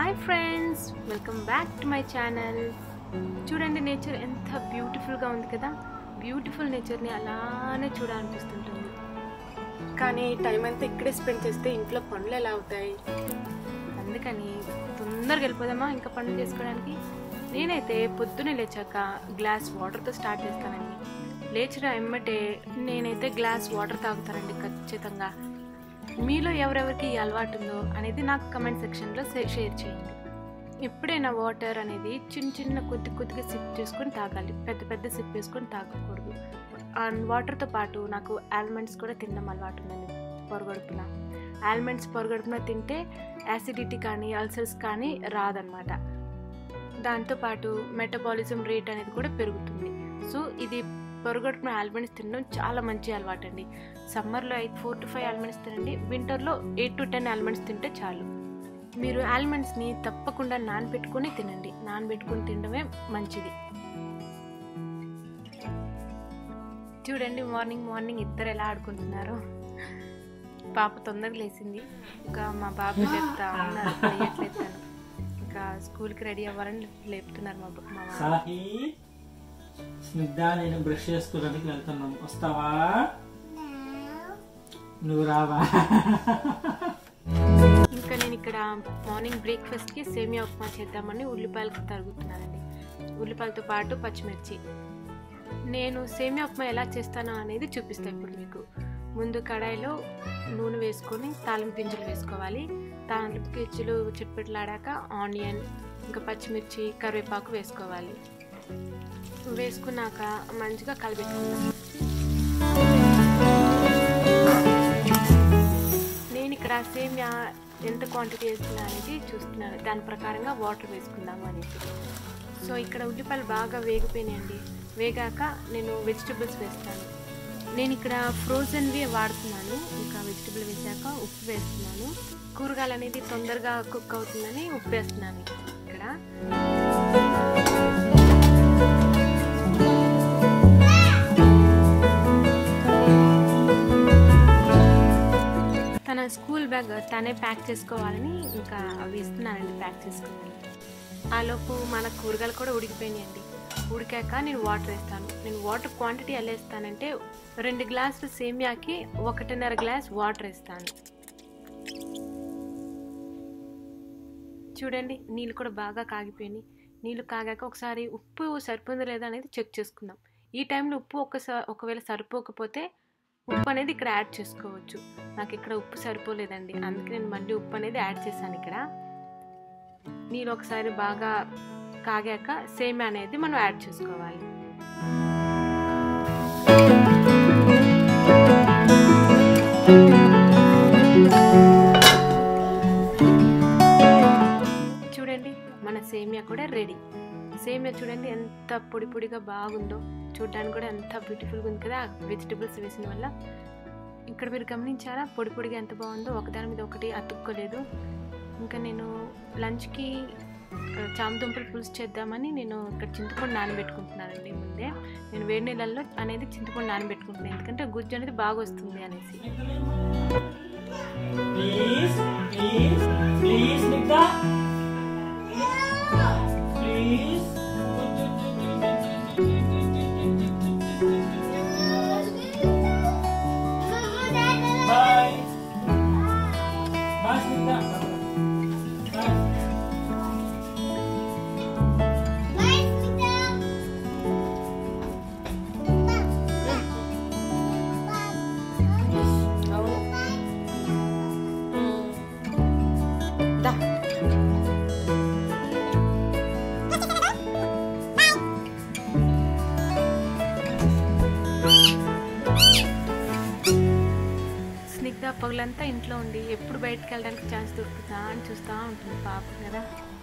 Hi friends welcome back to my channel చూడండి nature ఎంత బ్యూటిఫుల్గా ఉంది కదా బ్యూటిఫుల్ నేచర్ని అలానే చూడాలనిపిస్తుంటుంది కానీ టైం అంతా ఇక్కడే స్పెండ్ చేస్తే ఇంట్లో పనులు ఎలా అవుతాయి అందుకని తొందరగా వెళ్ళిపోదామా ఇంకా పనులు చేసుకోవడానికి నేనైతే పొద్దునే లేచాక గ్లాస్ వాటర్తో స్టార్ట్ చేస్తానండి లేచిన ఎమ్మటే నేనైతే గ్లాస్ వాటర్ తాగుతానండి ఖచ్చితంగా మీలో ఎవరెవరికి ఈ అలవాటు ఉందో అనేది నాకు కమెంట్ సెక్షన్లో షేర్ చేయండి ఎప్పుడైనా వాటర్ అనేది చిన్న చిన్న కొద్ది కొద్దిగా సిప్ చేసుకొని తాగాలి పెద్ద పెద్ద సిప్ వేసుకొని తాగకూడదు అండ్ వాటర్తో పాటు నాకు ఆల్మండ్స్ కూడా తినడం అలవాటు ఉందండి పొరగడుపున ఆల్మండ్స్ పొరగడుపున తింటే యాసిడిటీ కానీ అల్సర్స్ కానీ రాదనమాట దాంతోపాటు మెటబాలిజం రేట్ అనేది కూడా పెరుగుతుంది సో ఇది పొరగడుపున ఆల్మండ్స్ తినడం చాలా మంచి అలవాటు అండి సమ్మర్లో అయితే ఫోర్ టు ఫైవ్ ఆల్మండ్స్ తినండి వింటర్లో ఎయిట్ టు టెన్ ఆల్మండ్స్ తింటే చాలు మీరు ఆల్మండ్స్ని తప్పకుండా నానబెట్టుకొని తినండి నానబెట్టుకొని తినడమే మంచిది చూడండి మార్నింగ్ మార్నింగ్ ఇద్దరు ఎలా ఆడుకుంటున్నారు పాప తొందరగా లేచింది ఇంకా మా బాబు చెప్తా ఉన్నారు లేయట్లేదు తను ఇంకా స్కూల్కి రెడీ అవ్వాలని లేపుతున్నారు మా బా- మా వారు. సాహి స్నిగ్ధ నేను బ్రష్ చేసుకోవడానికి వెళ్తున్నాం వస్తావా నువ్వు రావా ఇంకా నేను ఇక్కడ మార్నింగ్ బ్రేక్ఫాస్ట్కి సేమియా ఉప్మా చేద్దామని ఉల్లిపాయలు తరుగుతున్నానండి ఉల్లిపాయలతో పాటు పచ్చిమిర్చి నేను సేమియా ఉప్మా ఎలా చేస్తానో అనేది చూపిస్తాను ఇప్పుడు మీకు ముందు కడాయిలో నూనె వేసుకొని తాలింపు గింజలు వేసుకోవాలి తాలింపు గింజలు చిట్పెట్లాడాక ఆనియన్ ఇంకా పచ్చిమిర్చి కరివేపాకు వేసుకోవాలి వేసుకున్నాక మంచిగా కలిపెట్టుకుందాం నేను ఇక్కడ సేమియా ఎంత క్వాంటిటీ వేస్తున్నా అనేది చూస్తున్నాను దాని ప్రకారంగా వాటర్ వేసుకుందాము అనేసి సో ఇక్కడ ఉల్లిపాయలు బాగా వేగిపోయినాయండి వేగాక నేను వెజిటబుల్స్ వేస్తాను నేను ఇక్కడ ఫ్రోజన్వి వాడుతున్నాను ఇంకా వెజిటబుల్ వేసాక ఉప్పు వేస్తున్నాను కూరగాయలు అనేది తొందరగా కుక్ అవుతుందని ఉప్పు వేస్తున్నాను ఇక్కడ తన స్కూల్ బ్యాగ్ తనే ప్యాక్ చేసుకోవాలని ఇంకా అవి ఇస్తున్నానండి ప్యాక్ చేసుకోవాలి ఆలోపు మన కూరగాయలు కూడా ఉడికిపోయినాయండి ఉడికాక నేను వాటర్ వేస్తాను నేను వాటర్ క్వాంటిటీ ఎలా వేస్తానంటే రెండు గ్లాసులు సేమియాకి ఒకటిన్నర గ్లాస్ వాటర్ వేస్తాను చూడండి నీళ్ళు కూడా బాగా కాగిపోయినాయి నీళ్ళు కాగాక ఒకసారి ఉప్పు సరిపోయిందో లేదా అనేది చెక్ చేసుకుందాం ఈ టైంలో ఉప్పు ఒకసారి ఒకవేళ సరిపోకపోతే ఉప్పు అనేది ఇక్కడ యాడ్ చేసుకోవచ్చు నాకు ఇక్కడ ఉప్పు సరిపోలేదండి అందుకే నేను మళ్ళీ ఉప్పు అనేది యాడ్ చేశాను ఇక్కడ నీళ్ళు ఒకసారి బాగా కాగాక సేమ్ అనేది మనం యాడ్ చేసుకోవాలి చూడండి మన సేమియా కూడా రెడీ సేమియా చూడండి ఎంత పొడి పొడిగా బాగుందో చూడడానికి కూడా ఎంత బ్యూటిఫుల్గా ఉంది కదా వెజిటబుల్స్ వేసిన వల్ల ఇక్కడ మీరు గమనించారా పొడి పొడిగా ఎంత బాగుందో ఒకదాని మీద ఒకటి అతుక్కోలేదు ఇంకా నేను లంచ్కి చామదుంపలు పులుసు చేద్దామని నేను ఇక్కడ చింతపండు నానబెట్టుకుంటున్నానండి ముందే నేను వేడి నీళ్ళల్లో అనేది చింతపండు నానబెట్టుకుంటున్నాను ఎందుకంటే గుజ్జు అనేది బాగా వస్తుంది అనేసి please please please Snigdha please bye bye Snigdha bye దా స్నిగ్ధ పగలంతా ఇంట్లో ఉండి ఎప్పుడు బయటకు వెళ్ళడానికి ఛాన్స్ దొరుకుతుందా అని చూస్తూ ఉంటుంది పాపం కదా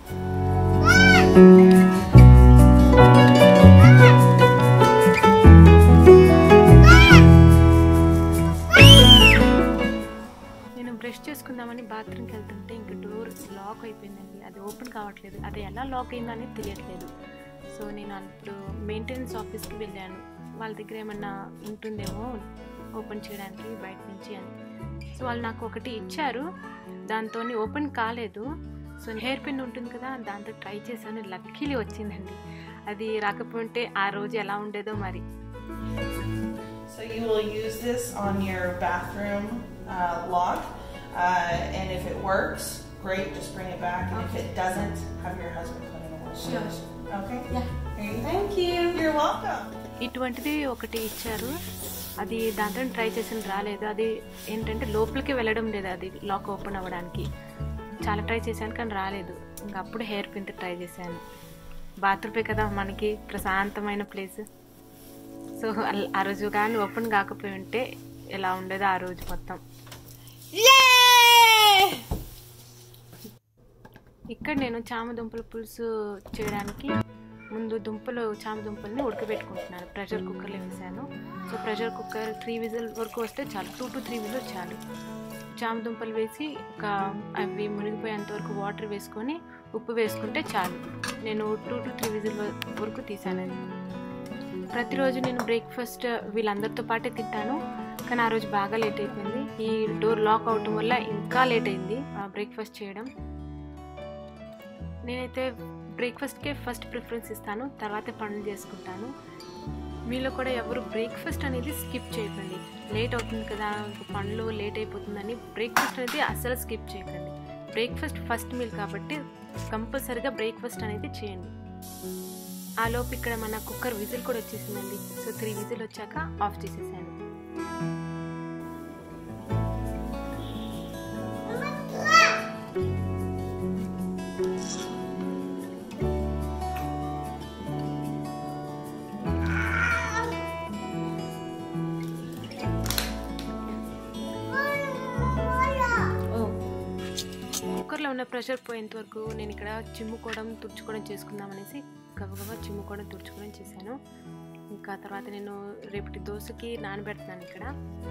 నేను బ్రష్ చేసుకుందామని బాత్రూమ్కి వెళ్తుంటే ఇంకా డోర్ లాక్ అయిపోయిందండి అది ఓపెన్ కావట్లేదు అది ఎలా లాక్ అయిందో అనేది తెలియట్లేదు సో నేను అప్పుడు మెయింటెనెన్స్ ఆఫీస్కి వెళ్ళాను వాళ్ళ దగ్గర ఏమన్నా ఉంటుందేమో ఓపెన్ చేయడానికి బయట నుంచి అని సో వాళ్ళు నాకు ఒకటి ఇచ్చారు దాంతో ఓపెన్ కాలేదు సో హెయిర్ పిన్ ఉంటుంది కదా దాంతో ట్రై చేశాను లక్కీలీ వచ్చిందండి అది రాకపోతే ఆ రోజు ఎలా ఉండేదో మరి So you will use this on your bathroom uh, lock, uh, and if it works, great, just bring it back. And if it doesn't, have your husband put in a wash. Sure. Okay? Yeah. Here you go. Thank you You're welcome. ఇటువంటిది ఒకటి ఇచ్చారు అది దాంతో try చేసిన రాలేదు అది ఏంటంటే లోపలికి వెళ్ళడం లేదు అది లాక్ ఓపెన్ అవ్వడానికి చాలా ట్రై చేశాను కానీ రాలేదు ఇంకా అప్పుడు హెయిర్ పిన్ ట్రై చేశాను బాత్రూమే కదా మనకి ప్రశాంతమైన ప్లేస్ సో అల్- ఆ రోజు కానీ ఓపెన్ కాకపోయి ఉంటే ఎలా ఉండేదో ఆ రోజు మొత్తం ఇక్కడ నేను చామ దుంపల పులుసు చేయడానికి ముందు దుంపలు చామ దుంపల్ని ఉడకబెట్టుకుంటున్నాను ప్రెషర్ కుక్కర్లో వేసాను so pressure cooker three whistle వరకు వస్తే చాలు టూ టు త్రీ విజిల్ చాలు చామ దుంపలు వేసి ఒక అవి మునిగిపోయేంత వరకు వాటర్ వేసుకొని ఉప్పు వేసుకుంటే చాలు నేను టూ టు త్రీ విజిల్ వరకు తీసాను అది ప్రతిరోజు నేను బ్రేక్ఫాస్ట్ వీళ్ళందరితో పాటే తింటాను కానీ ఆ రోజు బాగా లేట్ అయిపోయింది ఈ డోర్ లాక్ అవటం వల్ల ఇంకా లేట్ అయింది బ్రేక్ఫాస్ట్ చేయడం నేనైతే బ్రేక్ఫాస్ట్కే ఫస్ట్ ప్రిఫరెన్స్ ఇస్తాను తర్వాత పనులు చేసుకుంటాను మీలో కూడా ఎవరు బ్రేక్ఫాస్ట్ అనేది స్కిప్ చేయకండి లేట్ అవుతుంది కదా ఇంక పనులు లేట్ అయిపోతుందని బ్రేక్ఫాస్ట్ అనేది అస్సలు స్కిప్ చేయకండి బ్రేక్ఫాస్ట్ ఫస్ట్ మీల్ కాబట్టి కంపల్సరీగా బ్రేక్ఫాస్ట్ అనేది చేయండి ఆ లోపు ఇక్కడ మన కుక్కర్ విజిల్ కూడా వచ్చేసిందండి సో త్రీ విజిల్ వచ్చాక ఆఫ్ చేసేసాను కుక్కర్లో ఉన్న ప్రెషర్ పోయేంత వరకు నేను ఇక్కడ చిమ్ముకోవడం తుడుచుకోవడం చేసుకుందాం అనేసి గబగబా చిమ్ముకోవడం తుడుచుకోవడం చేశాను ఇంకా తర్వాత నేను రేపటి దోశకి నానబెడుతున్నాను ఇక్కడ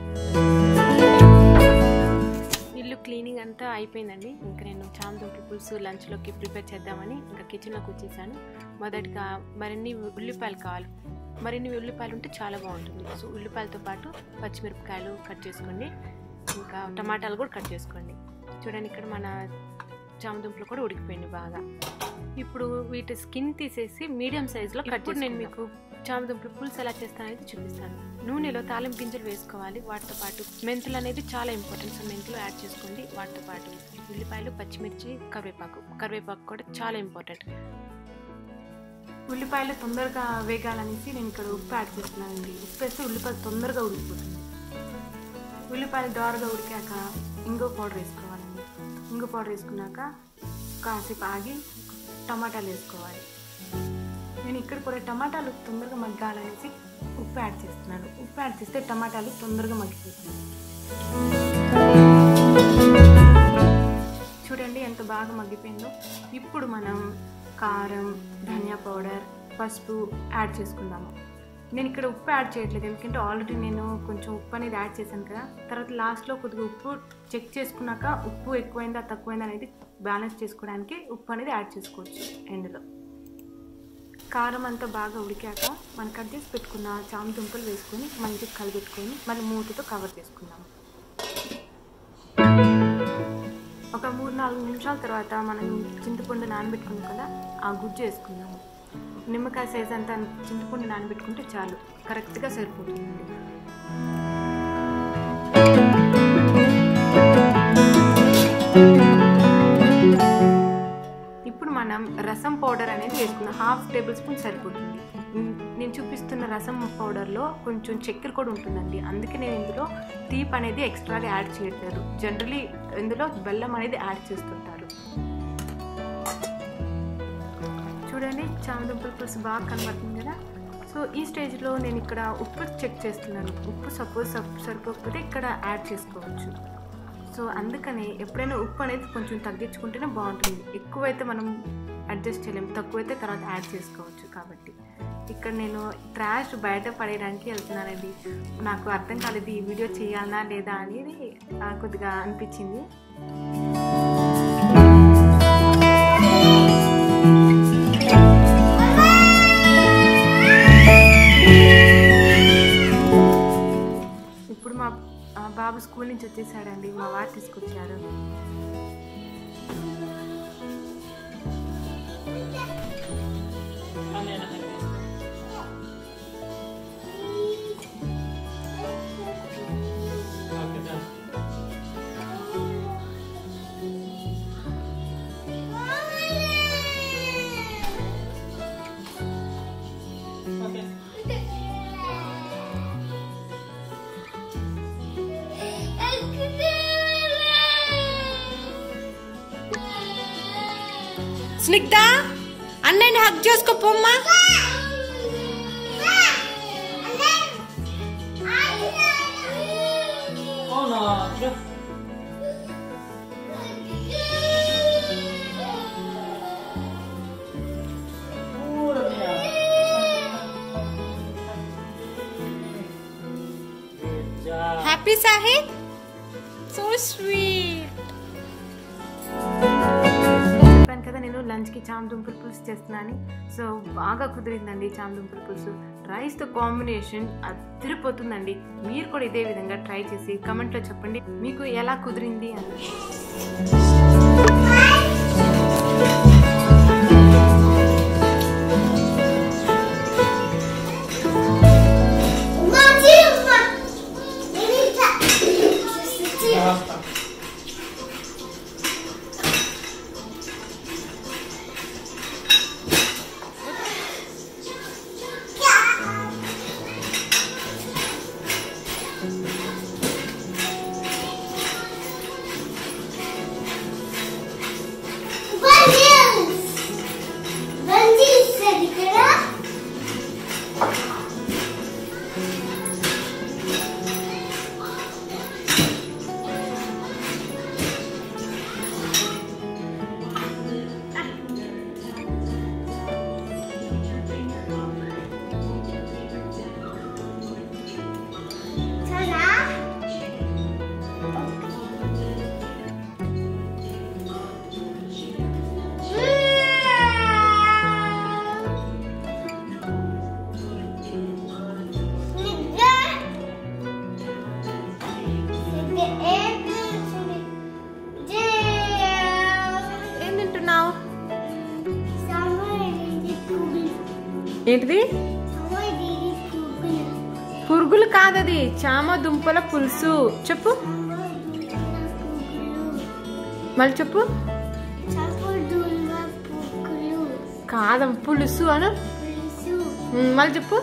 ఇల్లు క్లీనింగ్ అంతా అయిపోయిందండి ఇంకా నేను చామదుంపల పులుసు లంచ్లోకి ప్రిపేర్ చేద్దామని ఇంకా కిచెన్లోకి వచ్చేసాను మొదటిగా మరిన్ని ఉల్లిపాయలు కావాలి మరిన్ని ఉల్లిపాయలు ఉంటే చాలా బాగుంటుంది సో ఉల్లిపాయలతో పాటు పచ్చిమిరపకాయలు కట్ చేసుకోండి ఇంకా టమాటాలు కూడా కట్ చేసుకోండి చూడండి ఇక్కడ మన చామదుంపలు కూడా ఉడికిపోయింది బాగా ఇప్పుడు వీటి స్కిన్ తీసేసి మీడియం సైజులో కట్ చేసి నేను మీకు చామదుంపల పులుసు ఎలా చేస్తానైతే చూపిస్తాను నూనెలో తాలింపు గింజలు వేసుకోవాలి వాటితో పాటు మెంతులు అనేది చాలా ఇంపార్టెంట్ సో మెంతులు యాడ్ చేసుకోండి వాటితో పాటు ఉల్లిపాయలు పచ్చిమిర్చి కరివేపాకు కరివేపాకు కూడా చాలా ఇంపార్టెంట్ ఉల్లిపాయలు తొందరగా వేగాలనేసి నేను ఇక్కడ ఉప్పు యాడ్ చేస్తున్నానండి ఉప్పు వేస్తే ఉల్లిపాయలు తొందరగా ఉడికిపోతుంది ఉల్లిపాయలు దోరగా ఉడికాక ఇంగో పౌడర్ వేసుకోవాలండి ఇంగో పౌడర్ వేసుకున్నాక కాసేపు ఆగి టమాటాలు వేసుకోవాలి నేను ఇక్కడ కూడా టమాటాలు తొందరగా మగ్గాలనేసి ఉప్పు యాడ్ చేస్తున్నాను ఉప్పు యాడ్ చేస్తే టమాటాలు తొందరగా మగ్గిపోతుంది చూడండి ఎంత బాగా మగ్గిపోయిందో ఇప్పుడు మనం కారం ధనియా పౌడర్ పసుపు యాడ్ చేసుకుందాము నేను ఇక్కడ ఉప్పు యాడ్ చేయట్లేదు ఎందుకంటే ఆల్రెడీ నేను కొంచెం ఉప్పు అనేది యాడ్ చేశాను కదా తర్వాత లాస్ట్లో కొద్దిగా ఉప్పు చెక్ చేసుకున్నాక ఉప్పు ఎక్కువైందా తక్కువైందా అనేది బ్యాలెన్స్ చేసుకోవడానికి ఉప్పు అనేది యాడ్ చేసుకోవచ్చు ఎండ్లో కారం అంతా బాగా ఉడికాక మనం కట్ చేసి పెట్టుకున్న చామ దుంపలు వేసుకొని మంచిగా కలిపెట్టుకొని మళ్ళీ మూతతో కవర్ చేసుకుందాం ఒక మూడు నాలుగు నిమిషాల తర్వాత మనం చింతపండు నానబెట్టుకున్నాం కదా ఆ గుజ్జు వేసుకుందాము నిమ్మకాయ సైజ్ అంతా చింతపండు నానబెట్టుకుంటే చాలు కరెక్ట్గా సరిపోతుందండి ఇప్పుడు మనం రసం పౌడర్ అనేది వేసుకుందాం హాఫ్ టేబుల్ స్పూన్ సరిపోతుంది ఉమ్, నేను చూపిస్తున్న రసం పౌడర్లో కొంచెం చక్కెర కూడా ఉంటుందండి అందుకే నేను ఇందులో తీపి అనేది ఎక్స్ట్రాగా యాడ్ చేయట్లేదు జనరలీ ఇందులో బెల్లం అనేది యాడ్ చేస్తుంటారు చూడండి చామదుంపల పులుసు బాగా కనబడుతుంది కదా సో ఈ స్టేజ్లో నేను ఇక్కడ ఉప్పు చెక్ చేస్తున్నాను ఉప్పు సపోజ్ సరిపోకపోతే ఇక్కడ యాడ్ చేసుకోవచ్చు సో అందుకని ఎప్పుడైనా ఉప్పు అనేది కొంచెం తగ్గించుకుంటేనే బాగుంటుంది ఎక్కువైతే మనం అడ్జస్ట్ చేయలేము తక్కువైతే తర్వాత యాడ్ చేసుకోవచ్చు కాబట్టి ఇక్కడ నేను ట్రాష్ బయట పడేయడానికి వెళ్తున్నానండి నాకు అర్థం కాలేదు ఈ వీడియో చేయాలనా లేదా అనేది ఆ, కొద్దిగా అనిపించింది ఇప్పుడు మా ఆ, బాబు స్కూల్ నుంచి వచ్చేసాడండి మా వారు తీసుకొచ్చారు స్నిగ్ధ అన్నయ్యని హక్ చేసుకో పొమ్మా అవునా ఇక ఊరన్నయ్య. Good job. Happy Sahib so sweet చెప్పాను కదా నేను లంచ్కి చామదుంపల పులుసు చేస్తున్నాను సో బాగా కుదిరిందండి చామదుంపల పులుసు రైస్తో కాంబినేషన్ అదిరిపోతుందండి మీరు కూడా ఇదే విధంగా ట్రై చేసి కమెంట్లో చెప్పండి మీకు ఎలా కుదిరింది అని Basta. ఏం తింటున్నావు ఏంటిది పురుగులు కాదది చామ దుంపల పులుసు చెప్పు మళ్ళీ చెప్పు కాదం పులుసు అను ఉమ్, మళ్ళీ చెప్పు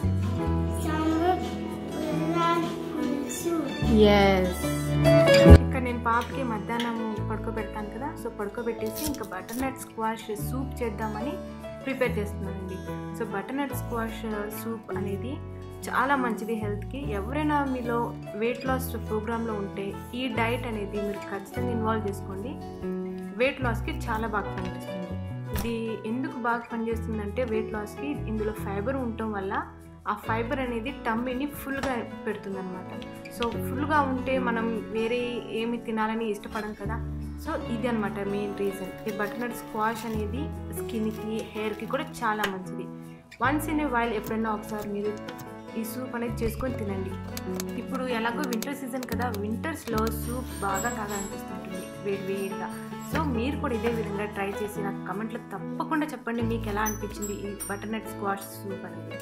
ఎస్ ఇక్కడ నేను పాపకి మధ్యాహ్నం పడుకోబెడతాను కదా సో పడుకోబెట్టేసి ఇంకా బటర్ నట్ స్క్వాష్ సూప్ చేద్దామని ప్రిపేర్ చేస్తున్నానండి so butternut squash soup అనేది చాలా మంచిది హెల్త్కి ఎవరైనా మీలో వెయిట్ లాస్ ప్రోగ్రాంలో ఉంటే ఈ డైట్ అనేది మీరు ఖచ్చితంగా ఇన్వాల్వ్ చేసుకోండి వెయిట్ లాస్కి చాలా బాగా పనిచేస్తుంది ఇది ఎందుకు బాగా పనిచేస్తుందంటే వెయిట్ లాస్కి ఇందులో ఫైబర్ ఉండటం వల్ల ఆ ఫైబర్ అనేది టమ్మీని ఫుల్గా పెడుతుంది అనమాట సో ఫుల్గా ఉంటే మనం వేరే ఏమి తినాలని ఇష్టపడం కదా సో ఇది అనమాట మెయిన్ రీజన్ ఈ బటర్నట్ స్క్వాష్ అనేది స్కిన్కి హెయిర్కి కూడా చాలా మంచిది వన్స్ ఇన్ ఏ వైల్ ఎప్పుడైనా ఒకసారి మీరు ఈ సూప్ అనేది చేసుకొని తినండి ఇప్పుడు ఎలాగో వింటర్ సీజన్ కదా వింటర్స్లో సూప్ బాగా తాగాలనిపిస్తుంటుంది వేడి వేడిగా సో మీరు కూడా ఇదే విధంగా ట్రై చేసి నాకు కమెంట్లో తప్పకుండా చెప్పండి మీకు ఎలా అనిపించింది ఈ బటర్నట్ స్క్వాష్ సూప్ అనేది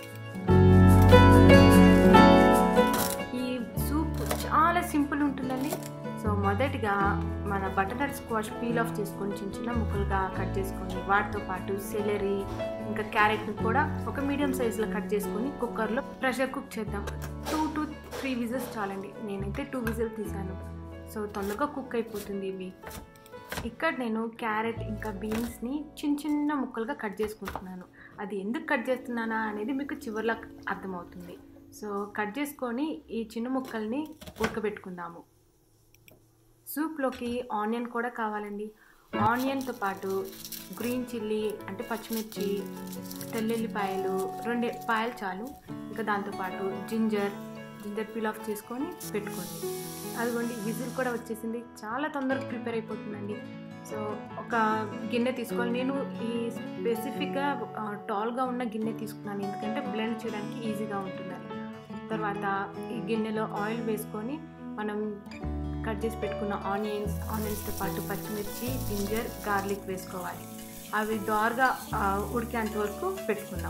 ఈ సూప్ చాలా సింపుల్ ఉంటుందండి సో మొదటిగా మన బటర్నట్ స్క్వాష్ పీల్ ఆఫ్ చేసుకొని చిన్న చిన్న ముక్కలుగా కట్ చేసుకొని వాటితో పాటు సెలరీ ఇంకా క్యారెట్ని కూడా ఒక మీడియం సైజులో కట్ చేసుకొని కుక్కర్లో ప్రెషర్ కుక్ చేద్దాం టూ టు త్రీ విజిల్స్ చాలండి నేనైతే టూ విజిల్ తీసాను సో తొందరగా కుక్ అయిపోతుంది ఇవి ఇక్కడ నేను క్యారెట్ ఇంకా బీన్స్ని చిన్న చిన్న ముక్కలుగా కట్ చేసుకుంటున్నాను అది ఎందుకు కట్ చేస్తున్నానా అనేది మీకు చివరిలో అర్థమవుతుంది సో కట్ చేసుకొని ఈ చిన్న ముక్కల్ని ఉడకబెట్టుకుందాము సూప్లోకి ఆనియన్ కూడా కావాలండి ఆనియన్తో పాటు గ్రీన్ చిల్లీ అంటే పచ్చిమిర్చి తెల్లెల్లిపాయలు రెండు పాయలు చాలు ఇంకా దాంతోపాటు జింజర్ జింజర్ పీల్ ఆఫ్ చేసుకొని పెట్టుకోండి అదిగోండి విజిల్ కూడా వచ్చేసింది చాలా తొందరగా ప్రిపేర్ అయిపోతుందండి సో ఒక గిన్నె తీసుకోవాలి నేను ఈ స్పెసిఫిక్గా టాల్గా ఉన్న గిన్నె తీసుకున్నాను ఎందుకంటే బ్లెండ్ చేయడానికి ఈజీగా ఉంటుందని తర్వాత ఈ గిన్నెలో ఆయిల్ వేసుకొని మనం కట్ చేసి పెట్టుకున్న ఆనియన్స్ ఆనియన్స్తో పాటు పచ్చిమిర్చి జింజర్ గార్లిక్ వేసుకోవాలి అవి దోరగా ఆ, ఉడికేంత వరకు పెట్టుకుందాం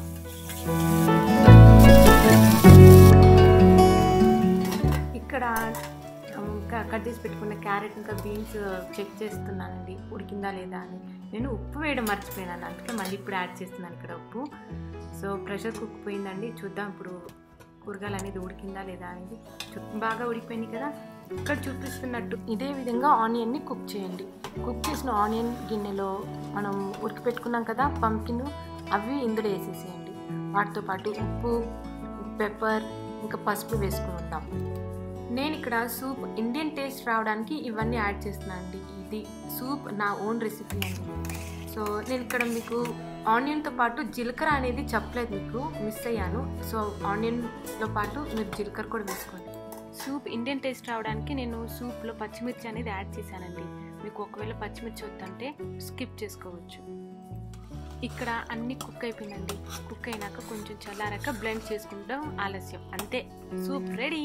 ఇక్కడ ఉమ్, క- కట్ చేసి పెట్టుకున్న క్యారెట్ ఇంకా బీన్స్ చెక్ చేస్తున్నానండి ఉడికిందా లేదా అని నేను ఉప్పు వేయడం మర్చిపోయినాను అందుకే మళ్ళీ ఇప్పుడు యాడ్ చేస్తున్నాను ఇక్కడ ఉప్పు సో ప్రెషర్ కుక్ పోయిందండి చూద్దాం ఇప్పుడు కూరగాయలు అనేది ఉడికిందా లేదా అనేది చూ- బాగా ఉడికిపోయింది కదా ఇక్కడ చూపిస్తున్నట్టు ఇదే విధంగా ఆనియన్ని కుక్ చేయండి కుక్ చేసిన ఆనియన్ గిన్నెలో మనం ఉడికిపెట్టుకున్నాం కదా పంకిన్ అవి ఇందులో వేసేసేయండి వాటితో పాటు ఉప్పు పెప్పర్ ఇంకా పసుపు వేసుకుని ఉంటాం నేను ఇక్కడ సూప్ ఇండియన్ టేస్ట్ రావడానికి ఇవన్నీ యాడ్ చేస్తున్నాను అండి ఇది సూప్ నా ఓన్ రెసిపీ అండి సో నేను ఇక్కడ మీకు ఆనియన్తో పాటు జీలకర్ర అనేది చెప్పలేదు మీకు మిస్ అయ్యాను సో ఆనియన్తో పాటు మీరు జీలకర్ర కూడా వేసుకోండి సూప్ ఇండియన్ టేస్ట్ రావడానికి నేను సూప్లో పచ్చిమిర్చి అనేది యాడ్ చేశానండి మీకు ఒకవేళ పచ్చిమిర్చి వద్దంటే స్కిప్ చేసుకోవచ్చు ఇక్కడ అన్ని కుక్ అయిపోయిందండి కుక్ అయినాక కొంచెం చల్లారాక బ్లెండ్ చేసుకుంటాం ఆలస్యం అంతే సూప్ రెడీ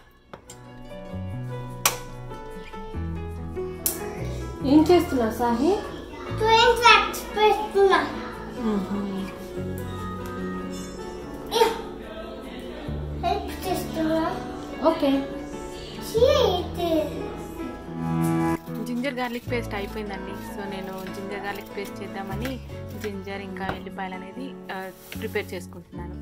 ఏం చేస్తున్నావు సాహి ట్రైన్ ట్రాక్స్ పెడుతున్నా హెల్ప్ చేస్తున్నా ఓకే చేయతే జింజర్ గార్లిక్ పేస్ట్ అయిపోయిందండి సో నేను జింజర్ గార్లిక్ పేస్ట్ చేద్దామని జింజర్ ఇంకా ఎల్లిపాయలు అనేది ప్రిపేర్ చేసుకుంటున్నాను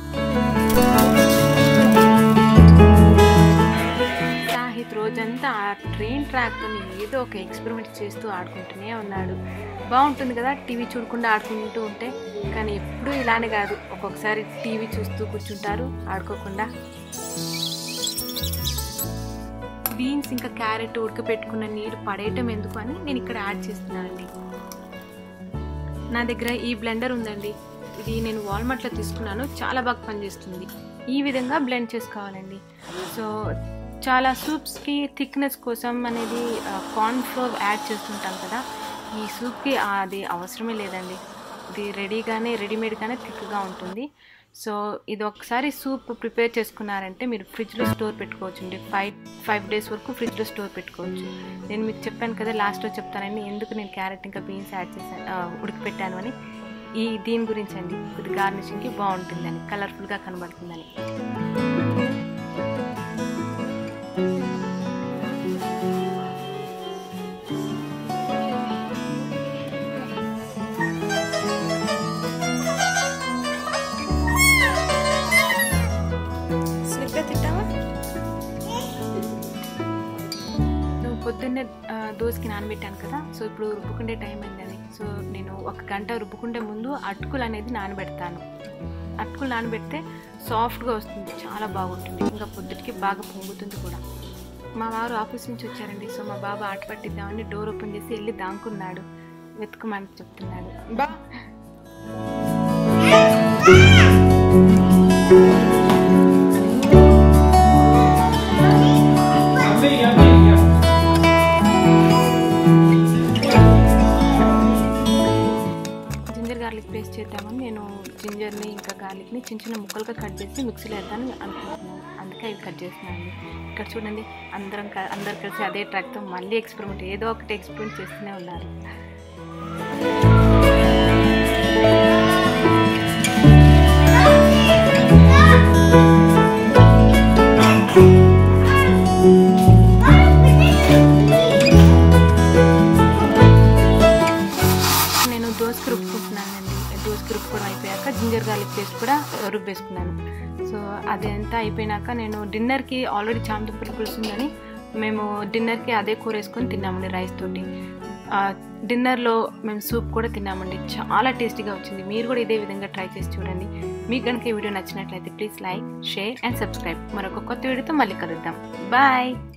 సాహిత్ రోజంతా ఆ ట్రైన్ ట్రాక్తో ఏదో ఒక ఎక్స్పెరిమెంట్ చేస్తూ ఆడుకుంటూనే ఉన్నాడు బాగుంటుంది కదా టీవీ చూడకుండా ఆడుకుంటూ ఉంటే కానీ ఎప్పుడూ ఇలానే కాదు ఒక్కొక్కసారి టీవీ చూస్తూ కూర్చుంటారు ఆడుకోకుండా బీన్స్ ఇంకా క్యారెట్ ఉడకపెట్టుకున్న నీరు పడేయటం ఎందుకు అని నేను ఇక్కడ యాడ్ చేస్తున్నానండి నా దగ్గర ఈ బ్లెండర్ ఉందండి ఇది నేను వాల్మార్ట్లో తీసుకున్నాను చాలా బాగా పనిచేస్తుంది ఈ విధంగా బ్లెండ్ చేసుకోవాలండి సో చాలా సూప్స్కి థిక్నెస్ కోసం అనేది కార్న్ ఫ్లోర్ యాడ్ చేస్తుంటాం కదా ఈ సూప్కి అది అవసరమే లేదండి ఇది రెడీగానే రెడీమేడ్గానే థిక్గా ఉంటుంది సో ఇది ఒకసారి సూప్ ప్రిపేర్ చేసుకున్నారంటే మీరు ఫ్రిడ్జ్లో స్టోర్ పెట్టుకోవచ్చు అండి ఫైవ్ ఫైవ్ డేస్ వరకు ఫ్రిడ్జ్లో స్టోర్ పెట్టుకోవచ్చు నేను మీకు చెప్పాను కదా లాస్ట్లో చెప్తానండి ఎందుకు నేను క్యారెట్ ఇంకా బీన్స్ యాడ్ చేశాను ఆ, ఉడకపెట్టాను అని ఈ దీని గురించి అండి ఇది గార్నిషింగ్కి బాగుంటుందని కలర్ఫుల్గా కనబడుతుందని స్లిప్గా తింటావా నువ్వు పొద్దున్నే ఆ, దోసకి నానబెట్టాను కదా సో ఇప్పుడు రుబ్బుకుండే టైం అయిందని సో నేను ఒక గంట రుబ్బుకుండే ముందు అటుకులు అనేది నానబెడతాను అటుకులు నానబెడితే సాఫ్ట్గా వస్తుంది చాలా బాగుంటుంది ఇంకా పొద్దుటికి బాగా పొంగుతుంది కూడా మా వారు ఆఫీస్ నుంచి వచ్చారండి సో మా బాబు ఆట పట్టిద్దామని డోర్ ఓపెన్ చేసి వెళ్ళి దాంకున్నాడు వెతుకమని చెప్తున్నాడు బా Yummy, yummy, yummy. Ginger garlic paste చేద్దామని నేను జింజర్ని ఇంకా గార్లిక్ని చిన్న చిన్న ముక్కలుగా కట్ చేసి మిక్సీలో వేద్దామని అనుకుంటున్నాను అందుకే అవి కట్ చేస్తున్నాను ఇక్కడ చూడండి అందరం క- అందరు కలిసి అదే ట్రాక్తో మళ్ళీ ఎక్స్పెరిమెంట్ ఏదో ఒకటి ఎక్స్పెరిమెంట్ చేస్తూనే ఉన్నారు నేను దోసకి రుబ్బుకుంటున్నానండి దోసకి రుబ్బుకోవడం అయిపోయాక జింజర్ గార్లిక్ పేస్ట్ కూడా రుబ్బేసుకున్నాను సో అదంతా అయిపోయినాక నేను డిన్నర్కి ఆల్రెడీ చామదుంపలు పులుసుందని మేము డిన్నర్కి అదే కూర వేసుకొని తిన్నామండి రైస్ తోటి ఆ, డిన్నర్లో మేము సూప్ కూడా తిన్నామండి చాలా టేస్టీగా వచ్చింది మీరు కూడా ఇదే విధంగా ట్రై చేసి చూడండి మీకు కనుక ఈ వీడియో నచ్చినట్లయితే please like share and subscribe మరొక కొత్త వీడియోతో మళ్ళీ కలుద్దాం బాయ్